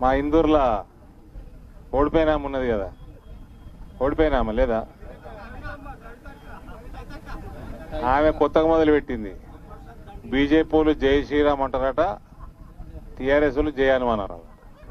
మా ఇందూరులో ఓడిపోయినామ ఉన్నది కదా ఓడిపోయినామా లేదా ఆమె కొత్తగా మొదలు పెట్టింది బీజేపీలు జై శ్రీరామ్ అంటారట టీఆర్ఎస్ వాళ్ళు జై హనుమాన్ అన్నారు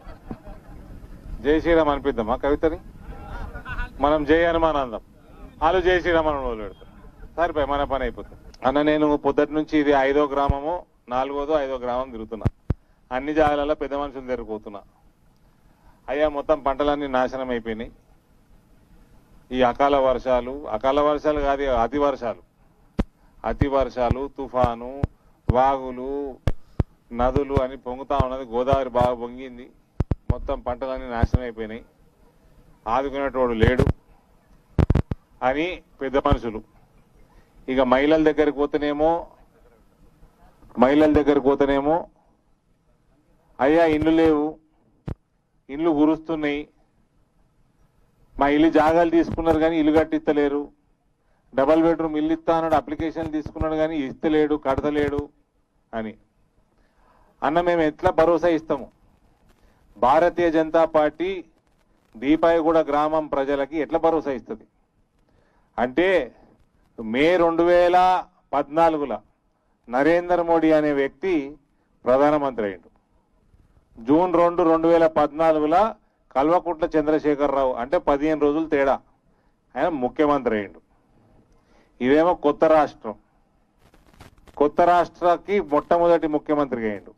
జై శ్రీరామ్ అనిపిద్దామా కవితని మనం జై హనుమాన్ అందాం వాళ్ళు జై శ్రీరామ్ అని మొదలు పెడతారు సరిపోయి మన పని అయిపోతుంది అన్న నేను పొద్దుటి నుంచి ఇది ఐదో గ్రామము నాలుగోదో ఐదో గ్రామం తిరుగుతున్నా అన్ని జాగాలలో పెద్ద మనుషులు తిరిగిపోతున్నా అయ్యా మొత్తం పంటలన్నీ నాశనం అయిపోయినాయి ఈ అకాల వర్షాలు అకాల వర్షాలు కాదు ఇక అతి వర్షాలు అతి వర్షాలు తుఫాను వాగులు నదులు అని పొంగుతా ఉన్నది గోదావరి బాగా పొంగింది మొత్తం పంటలన్నీ నాశనం అయిపోయినాయి ఆదుకునేటోడు లేడు అని పెద్ద మనుషులు ఇక మహిళల దగ్గరికి పోతేనేమో మహిళల దగ్గరికి పోతేనేమో అయ్యా ఇల్లు లేవు ఇల్లు గురుస్తున్నాయి మా ఇల్లు జాగాలు తీసుకున్నారు కానీ ఇల్లు కట్టిస్తలేరు డబల్ బెడ్రూమ్ ఇల్లు ఇస్తా అన్నాడు అప్లికేషన్ తీసుకున్నాడు కానీ ఇస్తలేడు కడతలేడు అని అన్న మేము ఎట్లా భరోసా ఇస్తాము భారతీయ జనతా పార్టీ దీపాయగూడ గ్రామం ప్రజలకి ఎట్లా భరోసా ఇస్తుంది అంటే మే రెండు వేల పద్నాలుగులో నరేంద్ర మోడీ అనే వ్యక్తి ప్రధానమంత్రి అయిండు జూన్ రెండు రెండు వేల పద్నాలుగులో కల్వకుంట్ల చంద్రశేఖరరావు అంటే పదిహేను రోజులు తేడా ఆయన ముఖ్యమంత్రి అయిండు ఇదేమో కొత్త రాష్ట్రం కొత్త రాష్ట్రకి మొట్టమొదటి ముఖ్యమంత్రిగా అయిండు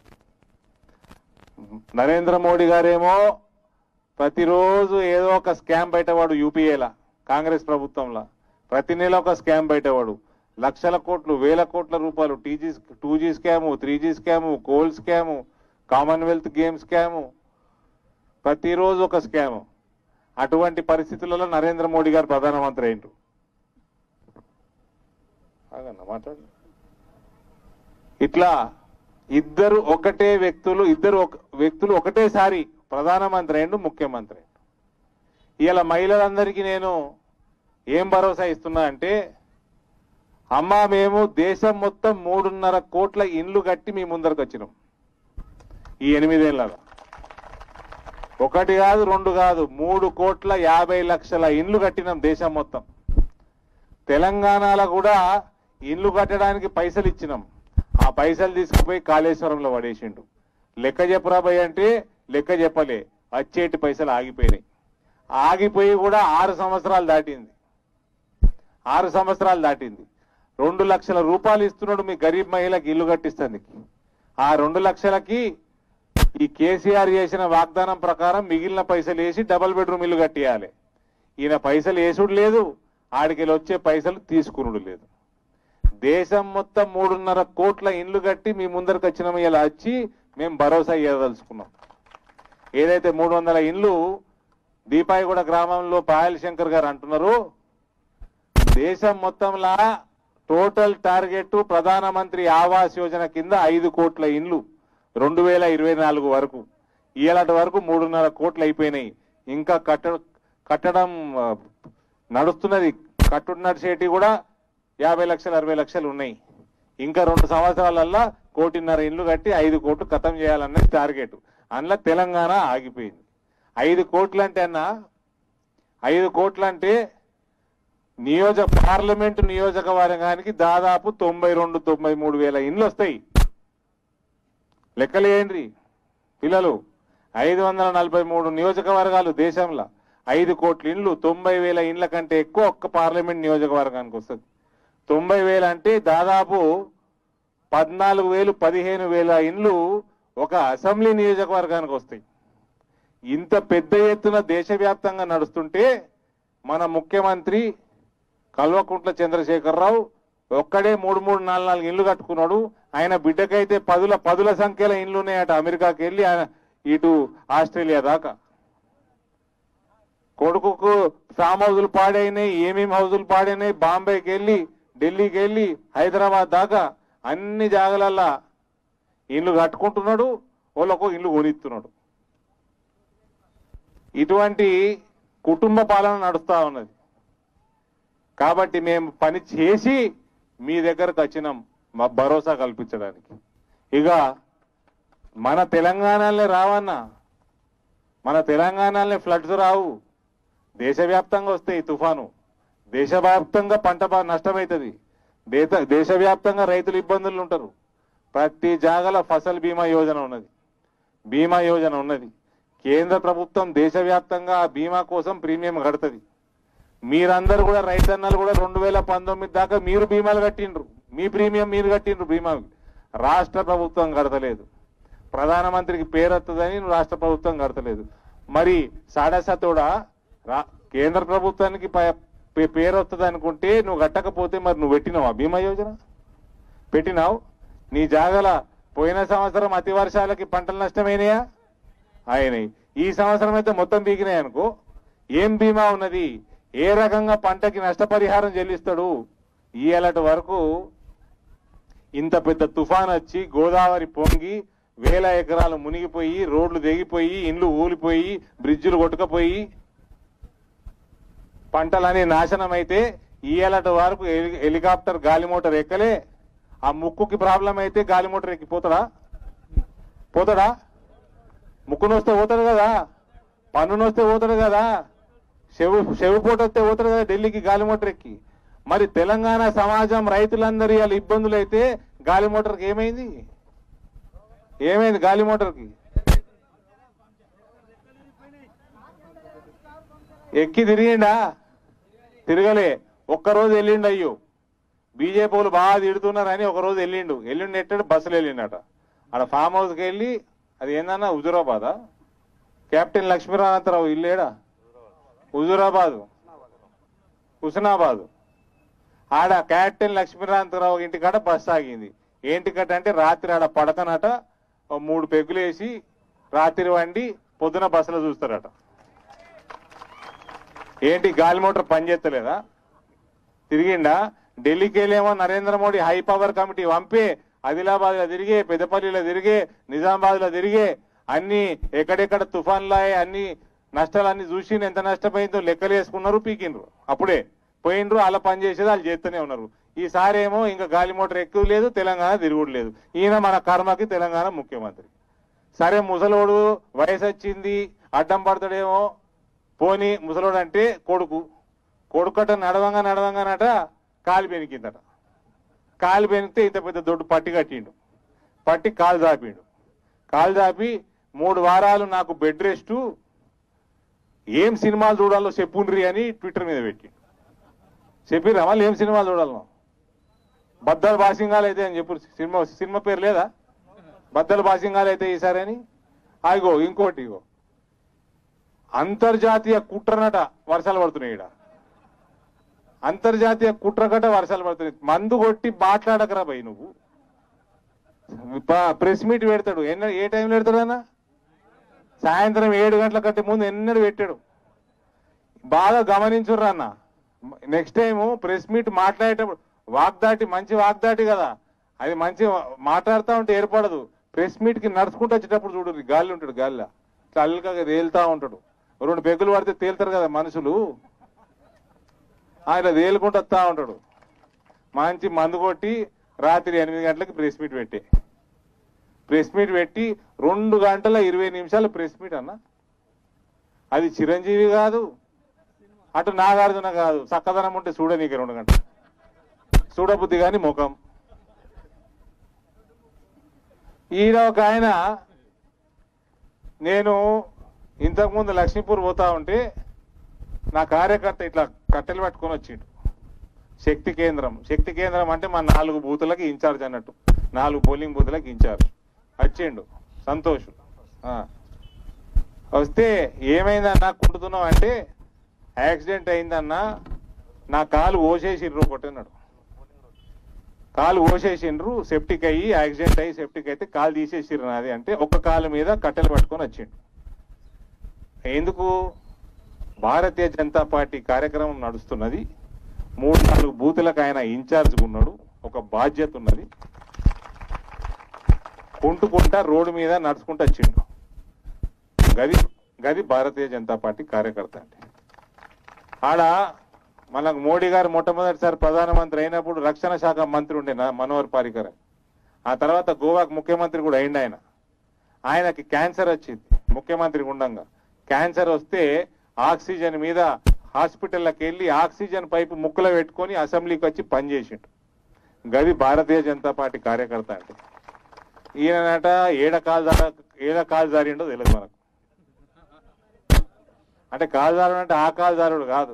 నరేంద్ర మోడీ గారేమో ప్రతిరోజు ఏదో ఒక స్కామ్ బయటవాడు యూపీఏలా కాంగ్రెస్ ప్రభుత్వంలో ప్రతి నెల ఒక స్కామ్ బయటవాడు లక్షల కోట్లు వేల కోట్ల రూపాయలు టీజీ two G scam three G scam coal scam Commonwealth game scam ప్రతిరోజు ఒక స్కాము అటువంటి పరిస్థితులలో నరేంద్ర మోడీ గారు ప్రధానమంత్రి అయిండు ఆగన్నా మాట్లాడు ఇట్లా ఇద్దరు ఒకటే వ్యక్తులు ఇద్దరు ఒక వ్యక్తులు ఒకటేసారి ప్రధానమంత్రి అయిండు ముఖ్యమంత్రి అయిండు ఇలా మహిళలందరికీ నేను ఏం భరోసా ఇస్తున్నా అంటే అమ్మా మేము దేశం మొత్తం మూడున్నర కోట్ల ఇండ్లు కట్టి మీ ముందరకు వచ్చినాం ఈ ఎనిమిదేళ్లలో ఒకటి కాదు రెండు కాదు మూడు కోట్ల యాభై లక్షల ఇండ్లు కట్టినాం దేశం మొత్తం తెలంగాణలో కూడా ఇండ్లు కట్టడానికి పైసలు ఇచ్చినాం ఆ పైసలు తీసుకుపోయి కాళేశ్వరంలో పడేసిండు లెక్క చెప్పరాబోయ్ అంటే లెక్క చెప్పలే వచ్చేటి పైసలు ఆగిపోయినాయి ఆగిపోయి కూడా ఆరు సంవత్సరాలు దాటింది ఆరు సంవత్సరాలు దాటింది రెండు లక్షల రూపాయలు ఇస్తున్నాడు మీ గరీబ్ మహిళకి ఇల్లు కట్టిస్తుంది ఆ రెండు లక్షలకి ఈ కేసీఆర్ చేసిన వాగ్దానం ప్రకారం మిగిలిన పైసలు వేసి డబుల్ బెడ్రూమ్ ఇల్లు కట్టియాలి ఈయన పైసలు వేసుడు లేదు ఆడికెళ్ళి వచ్చే పైసలు తీసుకునుడు లేదు దేశం మొత్తం మూడున్నర కోట్ల ఇండ్లు కట్టి మీ ముందరకు వచ్చినాము ఇలా వచ్చి మేము భరోసా ఇవ్వదలుచుకున్నాం ఏదైతే మూడు వందల ఇండ్లు దీపాయిగూడ గ్రామంలో పాయల్ శంకర్ గారు అంటున్నారు దేశం మొత్తంలా టోటల్ టార్గెట్ ప్రధానమంత్రి ఆవాస్ యోజన కింద ఐదు కోట్ల ఇండ్లు రెండు వేల ఇరవై నాలుగు వరకు ఇలాంటి వరకు మూడున్నర కోట్లు అయిపోయినాయి ఇంకా కట్ట కట్టడం ఆ, నడుస్తున్నది కట్టుడు నడిచేటి కూడా యాభై లక్షలు అరవై లక్షలు ఉన్నాయి ఇంకా రెండు సంవత్సరాలల్లా కోటిన్నర ఇండ్లు కట్టి ఐదు కోట్లు ఖతం చేయాలన్నది టార్గెట్ అందులో తెలంగాణ ఆగిపోయింది ఐదు కోట్లు అంటే అన్న ఐదు కోట్లు అంటే నియోజక పార్లమెంటు నియోజకవర్గానికి దాదాపు తొంభై రెండు తొంభై మూడు వేల ఇండ్లు వస్తాయి లెక్కలేయండి పిల్లలు ఐదు వందల నలభై మూడు నియోజకవర్గాలు దేశంలో ఐదు కోట్ల ఇండ్లు తొంభై వేల ఇండ్ల కంటే ఎక్కువ ఒక్క పార్లమెంట్ నియోజకవర్గానికి వస్తుంది తొంభై వేలు అంటే దాదాపు పద్నాలుగు వేలు పదిహేను వేల ఇండ్లు ఒక అసెంబ్లీ నియోజకవర్గానికి వస్తాయి ఇంత పెద్ద ఎత్తున దేశవ్యాప్తంగా నడుస్తుంటే మన ముఖ్యమంత్రి కల్వకుంట్ల చంద్రశేఖరరావు ఒక్కడే మూడు మూడు నాలుగు నాలుగు ఇండ్లు కట్టుకున్నాడు ఆయన బిడ్డకైతే పదుల పదుల సంఖ్యల ఇండ్లు ఉన్నాయట అమెరికాకి వెళ్ళి ఆయన ఇటు ఆస్ట్రేలియా దాకా కొడుకుకు ఫామ్ హౌజులు పాడైనాయి ఏమేమి హౌజులు పాడైనాయి బాంబేకి వెళ్ళి ఢిల్లీకి వెళ్ళి హైదరాబాద్ దాకా అన్ని జాగలల్లా ఇల్లు కట్టుకుంటున్నాడు వాళ్ళకు ఇల్లు కొనిస్తున్నాడు ఇటువంటి కుటుంబ పాలన నడుస్తా ఉన్నది కాబట్టి మేము పని చేసి మీ దగ్గరకు వచ్చినాం మా భరోసా కల్పించడానికి ఇక మన తెలంగాణలో రావన్నా మన తెలంగాణలో ఫ్లడ్స్ రావు దేశవ్యాప్తంగా వస్తాయి తుఫాను దేశవ్యాప్తంగా పంట బాగా నష్టమవుతుంది దేశ దేశవ్యాప్తంగా రైతులు ఇబ్బందులు ఉంటారు ప్రతి జాగల ఫసల్ బీమా యోజన ఉన్నది బీమా యోజన ఉన్నది కేంద్ర ప్రభుత్వం దేశవ్యాప్తంగా ఆ బీమా కోసం ప్రీమియం కడుతుంది మీరందరూ కూడా రైతన్నలు కూడా రెండు వేల పంతొమ్మిది దాకా మీరు బీమాలు కట్టిండ్రు మీ ప్రీమియం మీరు కట్టిండ్రు బీమా రాష్ట్ర ప్రభుత్వం కడతలేదు ప్రధానమంత్రికి పేరు వస్తుందని రాష్ట్ర ప్రభుత్వం కడతలేదు మరి సాడసతోడా రా కేంద్ర ప్రభుత్వానికి ప- పే- పేరు వస్తుంది అనుకుంటే నువ్వు కట్టకపోతే మరి నువ్వు పెట్టినావా బీమా యోజన పెట్టినావు నీ జాగల పోయిన సంవత్సరం అతి వర్షాలకి పంటలు నష్టమైనయా అయినాయి ఈ సంవత్సరం అయితే మొత్తం బీగినాయి అనుకో ఏం బీమా ఉన్నది ఏ రకంగా పంటకి నష్టపరిహారం చెల్లిస్తాడు ఇయ్యాలటి వరకు ఇంత పెద్ద తుఫాన్ వచ్చి గోదావరి పొంగి వేల ఎకరాలు మునిగిపోయి రోడ్లు తెగిపోయి ఇండ్లు ఊలిపోయి బ్రిడ్జిలు కొట్టుకపోయి పంటలన్నీ నాశనం అయితే ఇయ్యాలటి వరకు హెలి- హెలికాప్టర్ గాలి మోటార్ ఎక్కలే ఆ ముక్కుకి ప్రాబ్లం అయితే గాలి మోటార్ ఎక్కి పోతాడా పోతాడా ముక్కునొస్తే పోతాడు కదా పన్నునొస్తే పోతాడు కదా చెవు చెవు పోటు వస్తే పోతాడు కదా ఢిల్లీకి గాలి మోటార్ ఎక్కి మరి తెలంగాణ సమాజం రైతులందరి వాళ్ళ ఇబ్బందులు అయితే గాలి మోటార్కి ఏమైంది ఏమైంది గాలి మోటార్కి ఎక్కి తిరిగిండా తిరగలే ఒక్కరోజు వెళ్ళిండు అయ్యో బీజేపీ వాళ్ళు బాగా తిడుతున్నారని ఒక రోజు వెళ్ళిండు వెళ్ళిండు ఎట్టాడు బస్సులు వెళ్ళిండట ఆడ ఫామ్ హౌస్కి వెళ్ళి అది ఏందన్నా హుజురాబాదా కెప్టెన్ లక్ష్మీనాథరావు ఇల్లేడా హుజురాబాదు హుస్నాబాదు ఆడ కెప్టెన్ లక్ష్మీనాథరావు ఇంటికాడ బస్ ఆగింది ఏంటికట అంటే రాత్రి ఆడ పడకనట ఓ మూడు పెగ్గులు వేసి రాత్రి వండి పొద్దున బస్సులో చూస్తారట ఏంటి గాలి మోటార్ పనిచేస్తలేదా తిరిగిండా ఢిల్లీకి వెళ్ళేమో Narendra Modi high power committee పంపి ఆదిలాబాద్ లో తిరిగే పెద్దపల్లిలో తిరిగే నిజామాబాద్ లో తిరిగే అన్ని ఎక్కడెక్కడ తుఫాన్లాయే అన్ని నష్టాలన్నీ చూసి ఎంత నష్టపోయిందో లెక్కలు వేసుకున్నారు పీకిండ్రు అప్పుడే పోయిండ్రు అలా పని చేసేది వాళ్ళు చేస్తూనే ఉన్నారు ఈసారి ఏమో ఇంకా గాలి మోటార్ ఎక్కువ లేదు తెలంగాణ తిరుగుడు లేదు ఈయన మన కర్మకి తెలంగాణ ముఖ్యమంత్రి సరే ముసలోడు వయసు వచ్చింది అడ్డం పడతాడేమో పోని ముసలోడు అంటే కొడుకు కొడుకట నడవంగా నడవంగానట కాలు బెనికిందట కాలు బెనికితే ఇంత పెద్ద దొడ్డు పట్టి కట్టిండు పట్టి కాలు చాపిండు కాలు చాపి మూడు వారాలు నాకు బెడ్ రెస్ట్ ఏం సినిమాలు చూడాలో చెప్పుండ్రి అని ట్విట్టర్ మీద పెట్టిండు చెప్పిర్రా మళ్ళీ ఏం సినిమాలు చూడాలను బద్దలు బాసింగాలు అయితే అని చెప్పు సినిమా సినిమా పేరు లేదా బద్దలు బాసింగాలు అయితే ఈసారి అని ఆగో ఇంకోటి ఇగో అంతర్జాతీయ కుట్రనట వర్షాలు పడుతున్నాయి ఈడ అంతర్జాతీయ కుట్రకట వర్షాలు పడుతున్నాయి మందు కొట్టి మాట్లాడకరా భయ్ నువ్వు ప- ప్రెస్ మీట్ పెడతాడు ఎన్న ఏ టైంలో పెడతాడు అన్న సాయంత్రం ఏడు గంటల కంటే ముందు ఎన్నడూ పెట్టాడు బాగా గమనించుర్రా అన్న నెక్స్ట్ టైం ప్రెస్ మీట్ మాట్లాడేటప్పుడు వాగ్దాటి మంచి వాగ్దాటి కదా అది మంచి మాట్లాడుతూ ఉంటే ఏర్పడదు ప్రెస్ మీట్ కి నడుచుకుంటూ వచ్చేటప్పుడు చూడు గాలి ఉంటాడు గాలిలో ఇట్లా అల్లుకగా తేలుతా ఉంటాడు రెండు పెగ్గులు పడితే తేలుతారు కదా మనుషులు ఆయన తేలుకుంటూ వస్తా ఉంటాడు మంచి మందు కొట్టి రాత్రి ఎనిమిది గంటలకు ప్రెస్ మీట్ పెట్టి ప్రెస్ మీట్ పెట్టి రెండు గంటల ఇరవై నిమిషాలు ప్రెస్ మీట్ అన్న అది చిరంజీవి కాదు అటు నాగార్జున కాదు చక్కదనం ఉంటే చూడనీకి రెండు గంటలు చూడబుద్ధి కాని ముఖం ఈయన ఒక ఆయన నేను ఇంతకుముందు లక్ష్మీపూర్ పోతా ఉంటే నా కార్యకర్త ఇట్లా కట్టెలు పట్టుకొని వచ్చిండు శక్తి కేంద్రం శక్తి కేంద్రం అంటే మా నాలుగు బూతులకి ఇన్ఛార్జ్ అన్నట్టు నాలుగు పోలింగ్ బూతులకి ఇన్ఛార్జ్ వచ్చిండు సంతోష్ ఆ. వస్తే ఏమైందన్నా కుంటున్నావు అంటే యాక్సిడెంట్ అయిందన్నా నా కాలు ఓసేసిండ్రు కొట్టినాడు కాలు ఓసేసిండ్రు సెప్టిక్ అయ్యి యాక్సిడెంట్ అయ్యి సెప్టిక్ అయితే కాలు తీసేసిర్రు నాది అంటే ఒక్క కాలు మీద కట్టెలు పట్టుకొని వచ్చిండు ఎందుకు భారతీయ జనతా పార్టీ కార్యక్రమం నడుస్తున్నది మూడు నాలుగు బూతులకు ఆయన ఇన్ఛార్జ్ ఉన్నాడు ఒక బాధ్యత ఉన్నది కుంటుకుంటా రోడ్డు మీద నడుచుకుంటూ వచ్చిండు గది గది భారతీయ జనతా పార్టీ కార్యకర్త అంటే ఆడ మనకు మోడీ గారు మొట్టమొదటిసారి ప్రధానమంత్రి అయినప్పుడు రక్షణ శాఖ మంత్రి ఉండే నా- మనోహర్ పారికర్ అని. ఆ తర్వాత గోవాకు ముఖ్యమంత్రి కూడా అయిండు ఆయన ఆయనకి క్యాన్సర్ వచ్చింది ముఖ్యమంత్రి ఉండంగా క్యాన్సర్ వస్తే ఆక్సిజన్ మీద హాస్పిటల్లోకి వెళ్ళి ఆక్సిజన్ పైపు ముక్కులో పెట్టుకొని అసెంబ్లీకి వచ్చి పనిచేసిండు గది భారతీయ జనతా పార్టీ కార్యకర్త అంటే ఈయనట ఏడ కాలు జార ఏడ కాలు జారిండో తెలియదు మనకు అంటే కాలు జారుడు అంటే ఆ కాలు జారుడు కాదు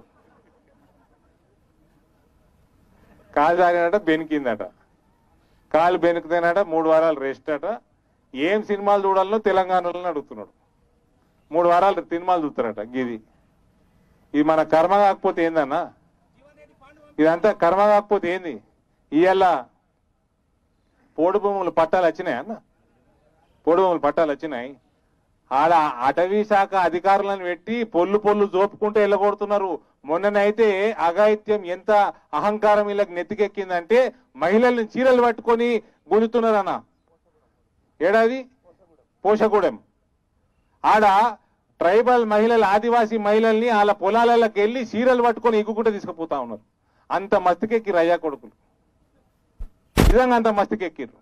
కాలు జారినట బెనికిందట కాలు బెనికితేనట మూడు వారాలు రెస్ట్ అట ఏం సినిమాలు చూడాలనో తెలంగాణలో అడుగుతున్నాడు మూడు వారాలు సినిమాలు చూస్తారట గిది ఇది మన కర్మ కాకపోతే ఏందన్నా ఇదంతా కర్మ కాకపోతే ఏంది ఇవాళ పోడు భూములు పట్టాలు వచ్చినాయి అన్న పోడు భూములు పట్టాలు వచ్చినాయి ఆడ అటవీ శాఖ అధికారులను పెట్టి పొల్లు పొల్లు జోపుకుంటూ వెళ్ళగొడుతున్నారు మొన్ననైతే అఘాయిత్యం ఎంత అహంకారం వీళ్ళకి నెత్తికెక్కిందంటే మహిళల్ని చీరలు పట్టుకొని గుంజుతున్నారన్న ఏడాది పోషగూడెం ఆడ ట్రైబల్ మహిళలు ఆదివాసీ మహిళల్ని వాళ్ళ పొలాలలోకి వెళ్ళి చీరలు పట్టుకొని ఎగ్గుకుంట తీసుకుపోతా ఉన్నారు అంత మస్తికెక్కిరు అయ్యా కొడుకులు నిజంగా అంత మస్తికెక్కిర్రు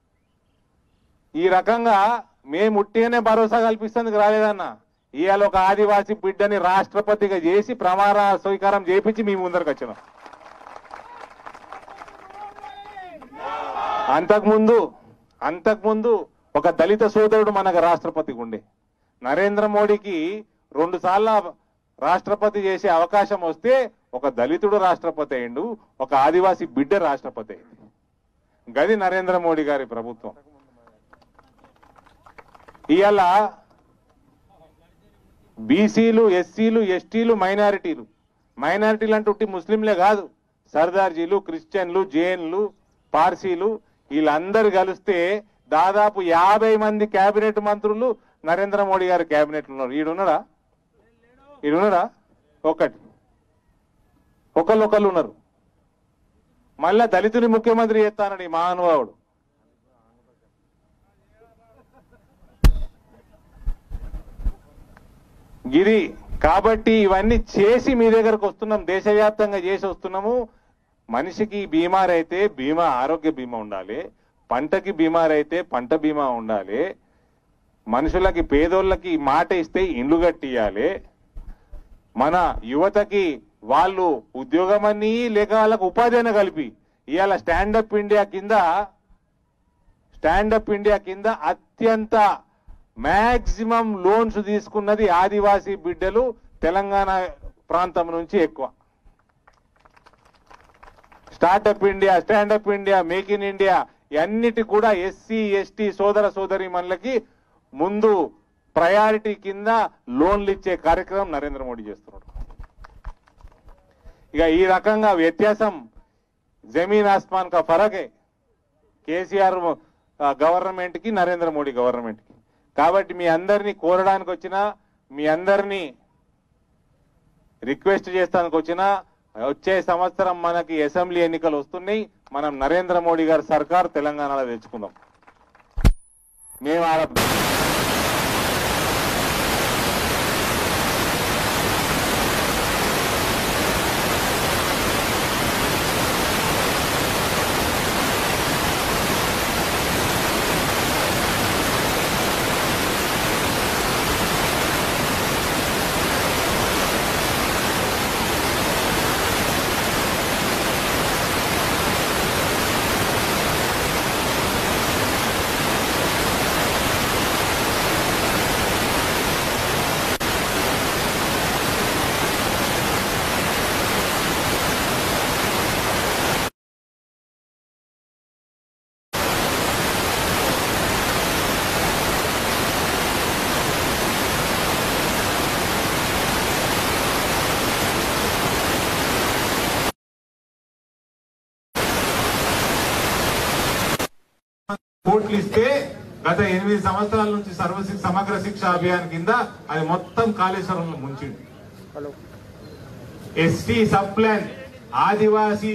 ఈ రకంగా మేము ఉట్టిగానే భరోసా కల్పిస్తేందుకు రాలేదన్న ఇవాళ ఒక ఆదివాసీ బిడ్డని రాష్ట్రపతిగా చేసి ప్రమాణ స్వీకారం చేపించి మీ ముందరకు వచ్చినాం అంతకుముందు అంతకుముందు ఒక దళిత సోదరుడు మనకు రాష్ట్రపతిగా ఉండే నరేంద్ర మోడీకి రెండు సార్ల రాష్ట్రపతి చేసే అవకాశం వస్తే ఒక దళితుడు రాష్ట్రపతి అయిండు ఒక ఆదివాసీ బిడ్డ రాష్ట్రపతి అయింది గది నరేంద్ర మోడీ గారి ప్రభుత్వం ఇవాళ బీసీలు ఎస్సీలు ఎస్టీలు మైనారిటీలు మైనారిటీలు అంటే ఉట్టి ముస్లింలే కాదు సర్దార్జీలు క్రిస్టియన్లు జైన్లు పార్సీలు వీళ్ళందరూ కలిస్తే దాదాపు యాభై మంది కేబినెట్ మంత్రులు నరేంద్ర మోడీ గారి కేబినెట్ ఉన్నారు ఈడున్నారా ఈడున్నారా ఒకటి ఒకళ్ళు ఒకళ్ళు ఉన్నారు మళ్ళా దళితుని ముఖ్యమంత్రి చేస్తానని ఈ మహానుభావుడు గిరి కాబట్టి ఇవన్నీ చేసి మీ దగ్గరకు వస్తున్నాం దేశవ్యాప్తంగా చేసి వస్తున్నాము మనిషికి బీమార్ అయితే బీమా ఆరోగ్య బీమా ఉండాలి పంటకి బీమార్ అయితే పంట బీమా ఉండాలి మనుషులకి పేదోళ్ళకి మాట ఇస్తే ఇండ్లు కట్టియాలి మన యువతకి వాళ్ళు ఉద్యోగమని లేక వాళ్ళకు ఉపాధి అయినా కలిపి ఇవాళ స్టాండప్ ఇండియా కింద స్టాండప్ ఇండియా కింద అత్యంత మాక్సిమం లోన్స్ తీసుకున్నది ఆదివాసీ బిడ్డలు తెలంగాణ ప్రాంతం నుంచి ఎక్కువ startup India stand up India make in India అన్నిటి కూడా ఎస్సీ ఎస్టీ సోదర సోదరి మనలకి ముందు ప్రయారిటీ కింద లోన్లు ఇచ్చే కార్యక్రమం నరేంద్ర మోడీ చేస్తున్నాడు ఇక ఈ రకంగా వ్యత్యాసం జమీన్ ఆస్మాన్ కా ఫరకే కేసీఆర్ గవర్నమెంట్ కి నరేంద్ర మోడీ గవర్నమెంట్ కి కాబట్టి మీ అందరినీ కోరడానికి వచ్చిన మీ అందరినీ రిక్వెస్ట్ చేస్తానికి వచ్చిన వచ్చే సంవత్సరం మనకి అసెంబ్లీ ఎన్నికలు వస్తున్నాయి మనం నరేంద్ర మోడీ గారి సర్కార్ తెలంగాణలో తెచ్చుకుందాం మేము ఆడ కోట్లు ఇస్తే గత ఎనిమిది సంవత్సరాల నుంచి సర్వశిక్ష సమగ్ర శిక్ష అభియాన్ కింద అది మొత్తం కాళేశ్వరంలో ముంచింది ఎస్టీ సబ్ ప్లాన్ ఆదివాసీ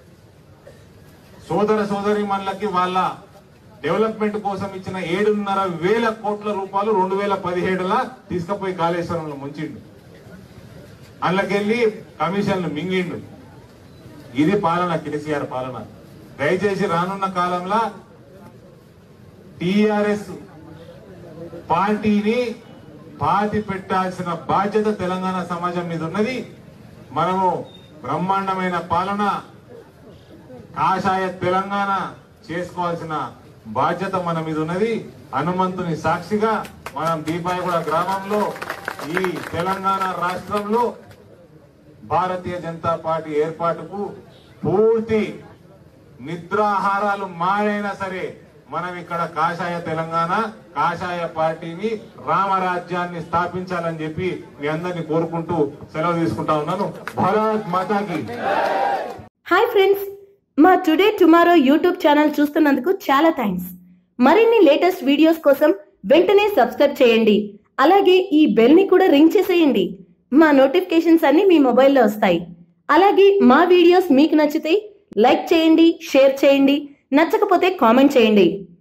సోదర సోదరి మనలకి వాళ్ళ డెవలప్మెంట్ కోసం ఇచ్చిన ఏడున్నర వేల కోట్ల రూపాయలు రెండు వేల పదిహేడులా తీసుకుపోయి కాళేశ్వరంలో ముంచిండు అందులోకెళ్ళి కమిషన్లు మింగిండు ఇది పాలన కేసీఆర్ పాలన దయచేసి రానున్న కాలంలో టిఆర్ఎస్ పార్టీని పాతి పెట్టాల్సిన బాధ్యత తెలంగాణ సమాజం మీద ఉన్నది మనము బ్రహ్మాండమైన పాలన కాషాయ తెలంగాణ చేసుకోవాల్సిన బాధ్యత మన మీద ఉన్నది హనుమంతుని సాక్షిగా మనం దీపాయగూడ గ్రామంలో ఈ తెలంగాణ రాష్ట్రంలో భారతీయ జనతా పార్టీ ఏర్పాటుకు పూర్తి నిద్రాహారాలు మారైనా సరే మనం ఇక్కడ కాషాయ తెలంగాణ కాషాయ పార్టీని రామరాజ్యాన్ని స్థాపించాలని చెప్పి మీ అందరినీ కోరుకుంటూ సెలవు తీసుకుంటా ఉన్నాను భారత్ మాతాకి హాయ్ ఫ్రెండ్స్ మా టుడే టుమారో యూట్యూబ్ ఛానల్ చూస్తున్నందుకు చాలా థ్యాంక్స్ మరిన్ని లేటెస్ట్ వీడియోస్ కోసం వెంటనే సబ్స్క్రైబ్ చేయండి అలాగే ఈ బెల్ ని కూడా రింగ్ చేసేయండి మా నోటిఫికేషన్స్ అన్ని మీ మొబైల్లో వస్తాయి అలాగే మా వీడియోస్ మీకు నచ్చితే లైక్ చేయండి షేర్ చేయండి నచ్చకపోతే కామెంట్ చేయండి